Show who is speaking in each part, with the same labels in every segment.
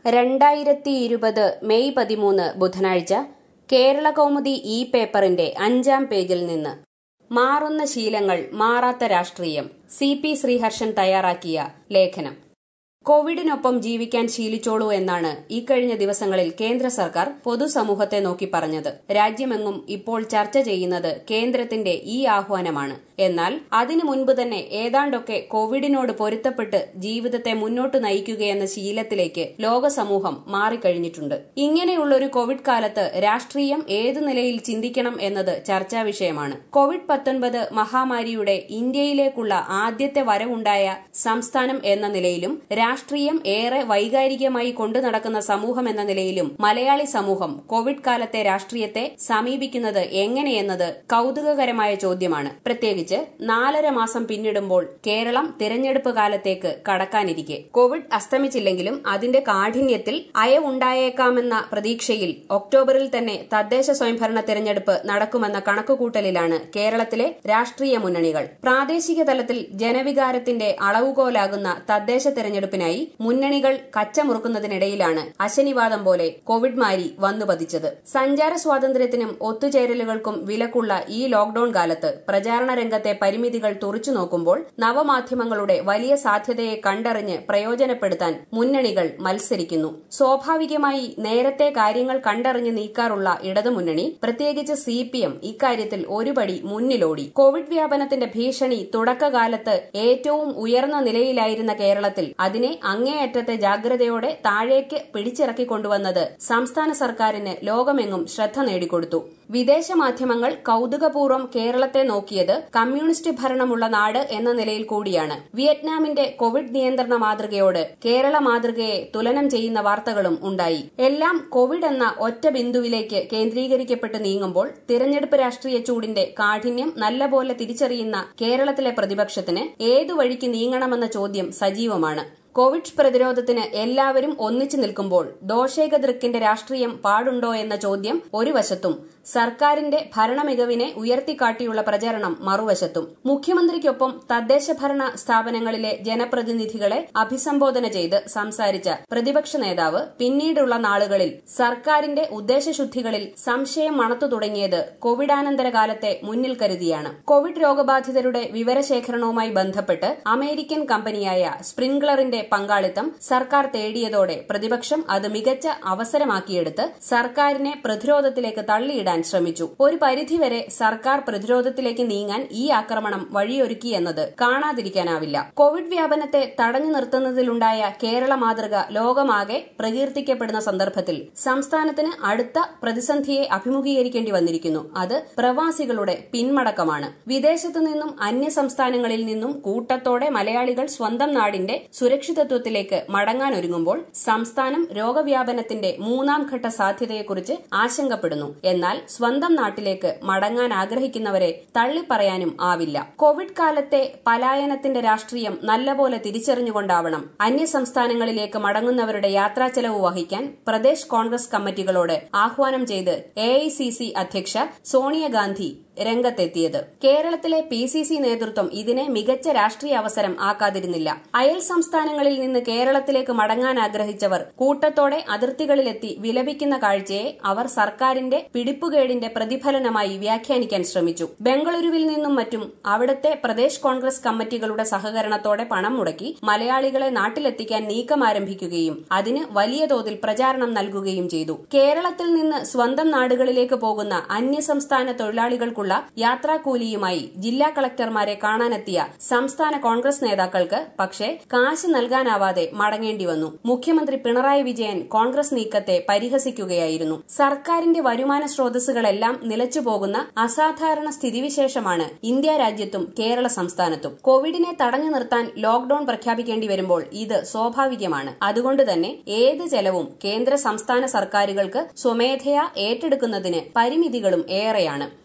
Speaker 1: രണ്ടായിരത്തി ഇരുപത് മെയ് പതിമൂന്ന് ബുധനാഴ്ച കേരള കൗമുദി ഇ പേപ്പറിന്റെ അഞ്ചാം പേജിൽ നിന്ന് മാറുന്ന ശീലങ്ങൾ മാറാത്ത രാഷ്ട്രീയം സി പി ശ്രീഹർഷൻ തയ്യാറാക്കിയ ലേഖനം കോവിഡിനൊപ്പം ജീവിക്കാൻ ശീലിച്ചോളൂ എന്നാണ് ഇക്കഴിഞ്ഞ ദിവസങ്ങളിൽ കേന്ദ്ര സർക്കാർ പൊതുസമൂഹത്തെ നോക്കി പറഞ്ഞത് രാജ്യമെങ്ങും ഇപ്പോൾ ചർച്ച ചെയ്യുന്നത് കേന്ദ്രത്തിന്റെ ഈ ആഹ്വാനമാണ് എന്നാൽ അതിനു മുൻപ് തന്നെ ഏതാണ്ടൊക്കെ കോവിഡിനോട് പൊരുത്തപ്പെട്ട് ജീവിതത്തെ മുന്നോട്ട് നയിക്കുകയെന്ന ശീലത്തിലേക്ക് ലോക സമൂഹം മാറിക്കഴിഞ്ഞിട്ടുണ്ട് ഇങ്ങനെയുള്ളൊരു കോവിഡ് കാലത്ത് രാഷ്ട്രീയം ഏതു നിലയിൽ ചിന്തിക്കണം എന്നത് ചർച്ചാ വിഷയമാണ് കോവിഡ് പത്തൊൻപത് മഹാമാരിയുടെ ഇന്ത്യയിലേക്കുള്ള ആദ്യത്തെ വരവുണ്ടായ സംസ്ഥാനം എന്ന നിലയിലും രാഷ്ട്രീയം ഏറെ വൈകാരികമായി കൊണ്ടു നടക്കുന്ന സമൂഹം എന്ന നിലയിലും മലയാളി സമൂഹം കോവിഡ് കാലത്തെ രാഷ്ട്രീയത്തെ സമീപിക്കുന്നത് എങ്ങനെയെന്നത് കൌതുകകരമായ ചോദ്യമാണ് പ്രത്യേകിച്ച് നാലര മാസം പിന്നിടുമ്പോൾ കേരളം തിരഞ്ഞെടുപ്പ് കാലത്തേക്ക് കടക്കാനിരിക്കെ കോവിഡ് അസ്തമിച്ചില്ലെങ്കിലും അതിന്റെ കാഠിന്യത്തിൽ അയവുണ്ടായേക്കാമെന്ന പ്രതീക്ഷയിൽ ഒക്ടോബറിൽ തന്നെ തദ്ദേശ സ്വയംഭരണ തിരഞ്ഞെടുപ്പ് നടക്കുമെന്ന കണക്കുകൂട്ടലിലാണ് കേരളത്തിലെ രാഷ്ട്രീയ മുന്നണികൾ പ്രാദേശിക തലത്തിൽ ജനവികാരത്തിന്റെ അളവുകോലാകുന്ന തദ്ദേശ തിരഞ്ഞെടുപ്പിനായി മുന്നണികൾ കച്ചമുറുക്കുന്നതിനിടയിലാണ് അശനിവാദം പോലെ കോവിഡ് മാരി വന്നുപതിച്ചത് സഞ്ചാര സ്വാതന്ത്ര്യത്തിനും ഒത്തുചേരലുകൾക്കും വിലക്കുള്ള ഈ ലോക്ഡൌൺ കാലത്ത് പ്രചാരണ രംഗത്തെ പരിമിതികൾ തുറച്ചു നോക്കുമ്പോൾ നവമാധ്യമങ്ങളുടെ വലിയ സാധ്യതയെ കണ്ടറിഞ്ഞ് പ്രയോജനപ്പെടുത്താൻ മുന്നണികൾ മത്സരിക്കുന്നു സ്വാഭാവികമായി നേരത്തെ കാര്യങ്ങൾ കണ്ടറിഞ്ഞ് നീക്കാറുള്ള ഇടതുമുന്നണി പ്രത്യേകിച്ച് സി പി എം ഇക്കാര്യത്തിൽ ഒരുപടി മുന്നിലോടി കോവിഡ് വ്യാപനത്തിന്റെ ഭീഷണി തുടക്കകാലത്ത് ഏറ്റവും ഉയർന്ന നിലയിലായിരുന്ന കേരളത്തിൽ അതിനെ അങ്ങേയറ്റത്തെ ജാഗ്രതയോടെ താഴേക്ക് പിടിച്ചിറക്കിക്കൊണ്ടുവന്നത് സംസ്ഥാന സർക്കാരിന് ലോകമെങ്ങും ശ്രദ്ധ നേടിക്കൊടുത്തു വിദേശ മാധ്യമങ്ങൾ കൌതുകപൂർവ്വം കേരളത്തെ നോക്കിയത് കമ്മ്യൂണിസ്റ്റ് ഭരണമുള്ള നാട് എന്ന നിലയിൽ കൂടിയാണ് വിയറ്റ്നാമിന്റെ കോവിഡ് നിയന്ത്രണ മാതൃകയോട് കേരള മാതൃകയെ തുലനം ചെയ്യുന്ന വാർത്തകളും ഉണ്ടായി എല്ലാം കോവിഡ് എന്ന ഒറ്റ ബിന്ദുവിലേക്ക് കേന്ദ്രീകരിക്കപ്പെട്ട് നീങ്ങുമ്പോൾ തിരഞ്ഞെടുപ്പ് രാഷ്ട്രീയ ചൂടിന്റെ കാഠിന്യം നല്ലപോലെ തിരിച്ചറിയുന്ന കേരളത്തിലെ പ്രതിപക്ഷത്തിന് ഏതു വഴിക്ക് നീങ്ങണമെന്ന ചോദ്യം സജീവമാണ് കോവിഡ് പ്രതിരോധത്തിന് എല്ലാവരും ഒന്നിച്ചു നിൽക്കുമ്പോൾ ദോഷേകദൃക്കിന്റെ രാഷ്ട്രീയം പാടുണ്ടോ എന്ന ചോദ്യം ഒരു വശത്തും സർക്കാരിന്റെ ഭരണമികവിനെ ഉയർത്തിക്കാട്ടിയുള്ള പ്രചരണം മറുവശത്തും മുഖ്യമന്ത്രിക്കൊപ്പം തദ്ദേശ ഭരണ സ്ഥാപനങ്ങളിലെ ജനപ്രതിനിധികളെ അഭിസംബോധന ചെയ്ത് സംസാരിച്ച പ്രതിപക്ഷ നേതാവ് പിന്നീടുള്ള നാളുകളിൽ സർക്കാരിന്റെ ഉദ്ദേശശുദ്ധികളിൽ സംശയം മണത്തു തുടങ്ങിയത് കോവിഡാനന്തര കാലത്തെ മുന്നിൽ കരുതിയാണ് കോവിഡ് രോഗബാധിതരുടെ വിവരശേഖരണവുമായി ബന്ധപ്പെട്ട് അമേരിക്കൻ കമ്പനിയായ സ്പ്രിംഗ്ലറിന്റെ പങ്കാളിത്തം സർക്കാർ തേടിയതോടെ പ്രതിപക്ഷം അത് മികച്ച അവസരമാക്കിയെടുത്ത് സർക്കാരിനെ പ്രതിരോധത്തിലേക്ക് തള്ളിയിടാൻ ശ്രമിച്ചു ഒരു പരിധിവരെ സർക്കാർ പ്രതിരോധത്തിലേക്ക് നീങ്ങാൻ ഈ ആക്രമണം വഴിയൊരുക്കിയെന്നത് കാണാതിരിക്കാനാവില്ല കോവിഡ് വ്യാപനത്തെ തടഞ്ഞു നിർത്തുന്നതിലുണ്ടായ കേരള മാതൃക ലോകമാകെ പ്രകീർത്തിക്കപ്പെടുന്ന സന്ദർഭത്തിൽ സംസ്ഥാനത്തിന് അടുത്ത പ്രതിസന്ധിയെ അഭിമുഖീകരിക്കേണ്ടി വന്നിരിക്കുന്നു അത് പ്രവാസികളുടെ പിന്മടക്കമാണ് വിദേശത്തു നിന്നും അന്യ സംസ്ഥാനങ്ങളിൽ നിന്നും കൂട്ടത്തോടെ മലയാളികൾ സ്വന്തം നാടിന്റെ സുരക്ഷിതത്വത്തിലേക്ക് മടങ്ങാനൊരുങ്ങുമ്പോൾ സംസ്ഥാനം രോഗവ്യാപനത്തിന്റെ മൂന്നാം ഘട്ട സാധ്യതയെക്കുറിച്ച് ആശങ്കപ്പെടുന്നു എന്നാൽ സ്വന്തം നാട്ടിലേക്ക് മടങ്ങാൻ ആഗ്രഹിക്കുന്നവരെ തള്ളിപ്പറയാനും ആവില്ല കോവിഡ് കാലത്തെ പലായനത്തിന്റെ രാഷ്ട്രീയം നല്ലപോലെ തിരിച്ചറിഞ്ഞുകൊണ്ടാവണം അന്യ സംസ്ഥാനങ്ങളിലേക്ക് മടങ്ങുന്നവരുടെ യാത്രാ ചെലവ് വഹിക്കാൻ പ്രദേശ് കോൺഗ്രസ് കമ്മിറ്റികളോട് ആഹ്വാനം ചെയ്ത് എ അധ്യക്ഷ സോണിയാഗാന്ധി രംഗത്തെത്തിയത് കേരളത്തിലെ പി സി സി നേതൃത്വം ഇതിനെ മികച്ച രാഷ്ട്രീയ അവസരം ആക്കാതിരുന്നില്ല അയൽ സംസ്ഥാനങ്ങളിൽ നിന്ന് കേരളത്തിലേക്ക് മടങ്ങാൻ ആഗ്രഹിച്ചവർ കൂട്ടത്തോടെ അതിർത്തികളിലെത്തി വിലപിക്കുന്ന കാഴ്ചയെ അവർ സർക്കാരിന്റെ പിടിപ്പുകേടിന്റെ പ്രതിഫലനമായി വ്യാഖ്യാനിക്കാൻ ശ്രമിച്ചു ബംഗളൂരുവിൽ നിന്നും മറ്റും അവിടുത്തെ പ്രദേശ് കോൺഗ്രസ് കമ്മിറ്റികളുടെ സഹകരണത്തോടെ പണം മുടക്കി മലയാളികളെ നാട്ടിലെത്തിക്കാൻ നീക്കം ആരംഭിക്കുകയും അതിന് വലിയ തോതിൽ പ്രചാരണം നൽകുകയും ചെയ്തു കേരളത്തിൽ നിന്ന് സ്വന്തം നാടുകളിലേക്ക് പോകുന്ന അന്യസംസ്ഥാന തൊഴിലാളികൾക്ക് ഉള്ള യാത്രാക്കൂലിയുമായി ജില്ലാ കളക്ടർമാരെ കാണാനെത്തിയ സംസ്ഥാന കോൺഗ്രസ് നേതാക്കൾക്ക് പക്ഷേ കാശ് നൽകാനാവാതെ മടങ്ങേണ്ടി വന്നു മുഖ്യമന്ത്രി പിണറായി വിജയൻ കോൺഗ്രസ് നീക്കത്തെ പരിഹസിക്കുകയായിരുന്നു സർക്കാരിന്റെ വരുമാന സ്രോതസ്സുകളെല്ലാം നിലച്ചുപോകുന്ന അസാധാരണ സ്ഥിതിവിശേഷമാണ് ഇന്ത്യ രാജ്യത്തും കേരള സംസ്ഥാനത്തും കോവിഡിനെ തടഞ്ഞു നിർത്താൻ ലോക്ഡൌൺ പ്രഖ്യാപിക്കേണ്ടി വരുമ്പോൾ ഇത് സ്വാഭാവികമാണ് അതുകൊണ്ട് തന്നെ ഏത് ചെലവും കേന്ദ്ര സംസ്ഥാന സർക്കാരുകൾക്ക് സ്വമേധയാ ഏറ്റെടുക്കുന്നതിന് പരിമിതികളും ഏറെയാണ് കോവിഡ്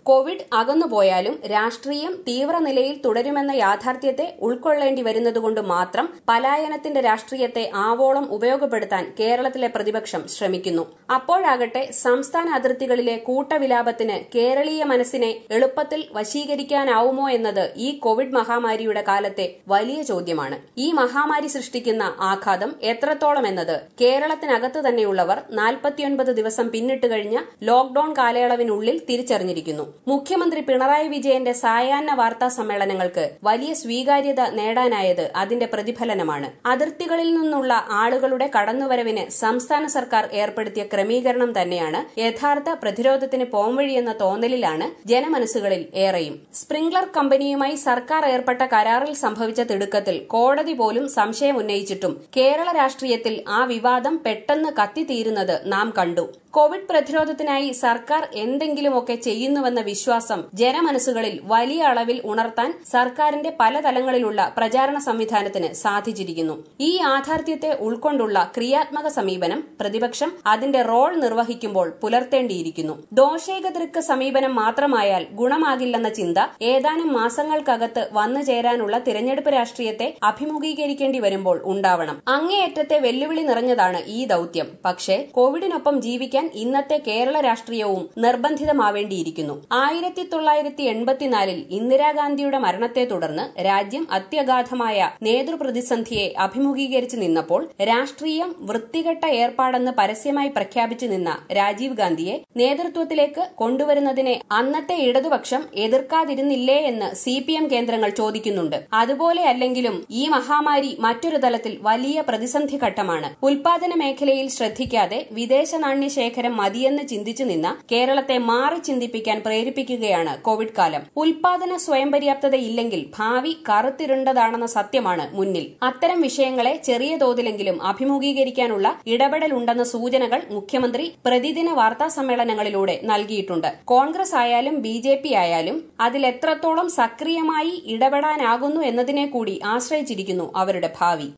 Speaker 1: അകന്നുപോയാലും രാഷ്ട്രീയം തീവ്രനിലയിൽ തുടരുമെന്ന യാഥാർത്ഥ്യത്തെ ഉൾക്കൊള്ളേണ്ടി വരുന്നതുകൊണ്ട് മാത്രം പലായനത്തിന്റെ രാഷ്ട്രീയത്തെ ആവോളം ഉപയോഗപ്പെടുത്താൻ കേരളത്തിലെ പ്രതിപക്ഷം ശ്രമിക്കുന്നു അപ്പോഴാകട്ടെ സംസ്ഥാന അതിർത്തികളിലെ കൂട്ടവിലാപത്തിന് കേരളീയ മനസ്സിനെ എളുപ്പത്തിൽ വശീകരിക്കാനാവുമോ എന്നത് ഈ കോവിഡ് മഹാമാരിയുടെ കാലത്തെ വലിയ ചോദ്യമാണ് ഈ മഹാമാരി സൃഷ്ടിക്കുന്ന ആഘാതം എത്രത്തോളം എന്നത് കേരളത്തിനകത്ത് തന്നെയുള്ളവർ നാൽപ്പത്തിയൊൻപത് ദിവസം പിന്നിട്ട് കഴിഞ്ഞ ലോക്ഡൌൺ കാലയളവിനുള്ളിൽ തിരിച്ചറിഞ്ഞിരിക്കുന്നു മുഖ്യമന്ത്രി പിണറായി വിജയന്റെ സായാഹ്ന വാർത്താ സമ്മേളനങ്ങൾക്ക് വലിയ സ്വീകാര്യത നേടാനായത് അതിന്റെ പ്രതിഫലനമാണ് അതിർത്തികളിൽ നിന്നുള്ള ആളുകളുടെ കടന്നുവരവിന് സംസ്ഥാന സർക്കാർ ഏർപ്പെടുത്തിയ ക്രമീകരണം തന്നെയാണ് യഥാർത്ഥ പ്രതിരോധത്തിന് പോംവഴിയെന്ന തോന്നലിലാണ് ജനമനസ്സുകളിൽ ഏറെയും സ്പ്രിംഗ്ലർ കമ്പനിയുമായി സർക്കാർ ഏർപ്പെട്ട കരാറിൽ സംഭവിച്ച തിടുക്കത്തിൽ കോടതി പോലും സംശയം ഉന്നയിച്ചിട്ടും കേരള രാഷ്ട്രീയത്തിൽ ആ വിവാദം പെട്ടെന്ന് കത്തിത്തീരുന്നത് നാം കണ്ടു കോവിഡ് പ്രതിരോധത്തിനായി സർക്കാർ എന്തെങ്കിലുമൊക്കെ ചെയ്യുന്നുവെന്ന വിശ്വാസം ജനമനസ്സുകളിൽ വലിയ അളവിൽ ഉണർത്താൻ സർക്കാരിന്റെ പല തലങ്ങളിലുള്ള പ്രചാരണ സംവിധാനത്തിന് സാധിച്ചിരിക്കുന്നു ഈ യാഥാർത്ഥ്യത്തെ ഉൾക്കൊണ്ടുള്ള ക്രിയാത്മക സമീപനം പ്രതിപക്ഷം അതിന്റെ റോൾ നിർവഹിക്കുമ്പോൾ പുലർത്തേണ്ടിയിരിക്കുന്നു ദോഷേകതൃക്ക് സമീപനം മാത്രമായാൽ ഗുണമാകില്ലെന്ന ചിന്ത ഏതാനും മാസങ്ങൾക്കകത്ത് വന്നു ചേരാനുള്ള തിരഞ്ഞെടുപ്പ് രാഷ്ട്രീയത്തെ അഭിമുഖീകരിക്കേണ്ടി വരുമ്പോൾ ഉണ്ടാവണം അങ്ങേയറ്റത്തെ വെല്ലുവിളി നിറഞ്ഞതാണ് ഈ ദൌത്യം പക്ഷേ കോവിഡിനൊപ്പം ജീവിക്കാൻ ഇന്നത്തെ കേരള രാഷ്ട്രീയവും നിർബന്ധിതമാവേണ്ടിയിരിക്കുന്നു ആയിരത്തി തൊള്ളായിരത്തി എൺപത്തിനാലിൽ ഇന്ദിരാഗാന്ധിയുടെ മരണത്തെ തുടർന്ന് രാജ്യം അത്യഗാധമായ നേതൃപ്രതിസന്ധിയെ അഭിമുഖീകരിച്ചു നിന്നപ്പോൾ രാഷ്ട്രീയം വൃത്തികെട്ട ഏർപ്പാടെന്ന് പരസ്യമായി പ്രഖ്യാപിച്ചു നിന്ന രാജീവ് ഗാന്ധിയെ നേതൃത്വത്തിലേക്ക് കൊണ്ടുവരുന്നതിനെ അന്നത്തെ ഇടതുപക്ഷം എതിർക്കാതിരുന്നില്ലേ എന്ന് സി പി എം കേന്ദ്രങ്ങൾ ചോദിക്കുന്നുണ്ട് അതുപോലെ അല്ലെങ്കിലും ഈ മഹാമാരി മറ്റൊരു തലത്തിൽ വലിയ പ്രതിസന്ധി ഘട്ടമാണ് ഉൽപാദന മേഖലയിൽ ശ്രദ്ധിക്കാതെ വിദേശ നാണ്യ ശേഖരം മതിയെന്ന് ചിന്തിച്ചു നിന്ന കേരളത്തെ മാറി ചിന്തിപ്പിക്കാൻ പ്രേരിപ്പിക്കുകയാണ് കോവിഡ് കാലം ഉൽപാദന സ്വയം പര്യാപ്തതയില്ലെങ്കിൽ ഭാവി കറുത്തിരുണ്ടതാണെന്ന സത്യമാണ് മുന്നിൽ അത്തരം വിഷയങ്ങളെ ചെറിയ തോതിലെങ്കിലും അഭിമുഖീകരിക്കാനുള്ള ഇടപെടലുണ്ടെന്ന സൂചനകൾ മുഖ്യമന്ത്രി പ്രതിദിന വാർത്താ സമ്മേളനങ്ങളിലൂടെ നൽകിയിട്ടുണ്ട് കോൺഗ്രസ് ആയാലും ബി ജെ പി ആയാലും അതിലെത്രത്തോളം സക്രിയമായി ഇടപെടാനാകുന്നു എന്നതിനെ കൂടി ആശ്രയിച്ചിരിക്കുന്നു അവരുടെ ഭാവി